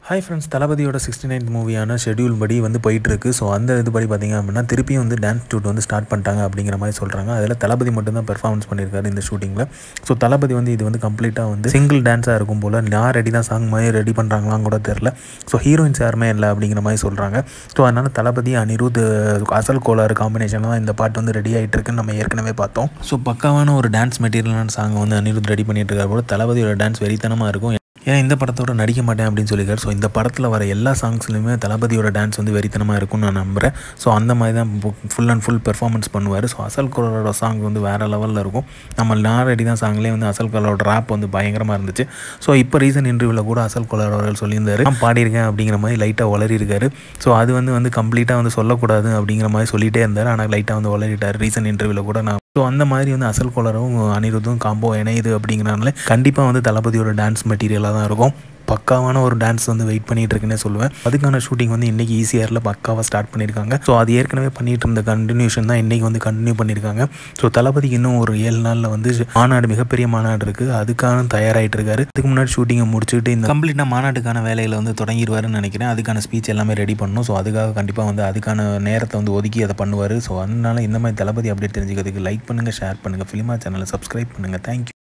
hi friends தளபதியோட sixty ninth மூவியான schedule படி வந்து போயிட்டுருக்கு ஸோ அந்த இதுபடி பார்த்திங்க அப்படின்னா திருப்பியும் வந்து டான்ஸ் ஷூட் வந்து ஸ்டார்ட் பண்ணிட்டாங்க அப்படிங்கிற மாதிரி சொல்கிறாங்க அதில் தளபதி மட்டும்தான் பெர்ஃபார்மன்ஸ் பண்ணியிருக்காரு இந்த ஷூட்டிங்கில் ஸோ தளபதி வந்து இது வந்து கம்ப்ளீட்டாக வந்து சிங்கிள் டான்ஸாக இருக்கும் போல் நான் ரெடி தான் சாங் மாதிரி ரெடி பண்ணுறாங்களான்னு கூட தெரில ஸோ ஹீரோயின்ஸ் யாருமே இல்லை அப்படிங்கிற மாதிரி சொல்கிறாங்க ஸோ அதனால் தளபதி அனிருத் அசல் கோளாறு காம்பினேஷனில் தான் இந்த பாட்டு வந்து ரெடி ஆகிட்டு இருக்குன்னு நம்ம ஏற்கனவே பார்த்தோம் ஸோ பக்காவான ஒரு டான்ஸ் மெட்டீரியலான சாங் வந்து அனிருத் ரெடி பண்ணிட்டு இருக்காரு போல தளபதியோட டான்ஸ் வெறித்தனமாக இருக்கும் ஏன்னா இந்த படத்தோட நடிக்க மாட்டேன் அப்படின்னு சொல்லியிருக்காரு ஸோ இந்த படத்தில் வர எல்லா சாங்ஸ்லையுமே தளபதியோட டான்ஸ் வந்து வெறித்தனமாக இருக்கும்னு நான் நம்புகிறேன் ஸோ அந்த மாதிரி தான் ஃபுல் அண்ட் ஃபுல் பெர்ஃபார்மன்ஸ் பண்ணுவார் ஸோ அசல் கலரோட சாங் வந்து வேறு லெவலில் இருக்கும் நம்ம நாரடி தான் சாங்லேயே வந்து அசல் கலரோட ரேப் வந்து பயங்கரமாக இருந்துச்சு ஸோ இப்போ ரீசன் இன்டர்வியூவில் கூட அசல் கலர் அவர்கள் சொல்லியிருந்தாரு நான் பாடியிருக்கேன் அப்படிங்கிற மாதிரி லைட்டாக வளரிருக்காரு ஸோ அது வந்து வந்து கம்ப்ளீட்டாக வந்து சொல்லக்கூடாது அப்படிங்கிற மாதிரி சொல்லிகிட்டே இருந்தார் ஆனால் லைட்டாக வந்து வளரிட்டார் ரீசன் இன்டர்வியூவில் கூட நான் ஸோ அந்த மாதிரி வந்து அசல் கோலரும் அனிருத்தும் காம்போ இணையுது அப்படிங்கிறனால கண்டிப்பாக வந்து தளபதியோட டான்ஸ் மெட்டீரியலாக தான் இருக்கும் பக்காவான ஒரு டான்ஸ் வந்து வெயிட் பண்ணிட்டு இருக்குன்னே சொல்லுவேன் அதுக்கான ஷூட்டிங் வந்து இன்றைக்கி ஈஸியரில் பக்காவாக ஸ்டார்ட் பண்ணியிருக்காங்க ஸோ அது ஏற்கனவே பண்ணிட்டு இருந்த கண்டினியூஷன் தான் இன்றைக்கி வந்து கண்டினியூ பண்ணியிருக்காங்க ஸோ தளபதிக்கு இன்னும் ஒரு ஏழு நாளில் வந்து மாநாடு மிகப்பெரிய மாநாடு இருக்குது அதுக்கான தயாராகிட்டு இருக்காரு அதுக்கு முன்னாடி ஷூட்டிங்கை முடிச்சுட்டு இந்த கம்ப்ளீட்டாக மாநாட்டுக்கான வேலையில் வந்து தொடங்கிடுவாருன்னு நினைக்கிறேன் அதுக்கான ஸ்பீச் எல்லாமே ரெடி பண்ணணும் ஸோ அதுக்காக கண்டிப்பாக வந்து அதுக்கான நேரத்தை வந்து ஒதுக்கி அதை பண்ணுவார் ஸோ அதனால இந்த மாதிரி தளபதி அப்டேட் தெரிஞ்சுக்கிறதுக்கு லைக் பண்ணுங்கள் ஷேர் பண்ணுங்கள் ஃபிலிமா சேனலை சப்ஸ்கிரைப் பண்ணுங்கள் தேங்க்யூ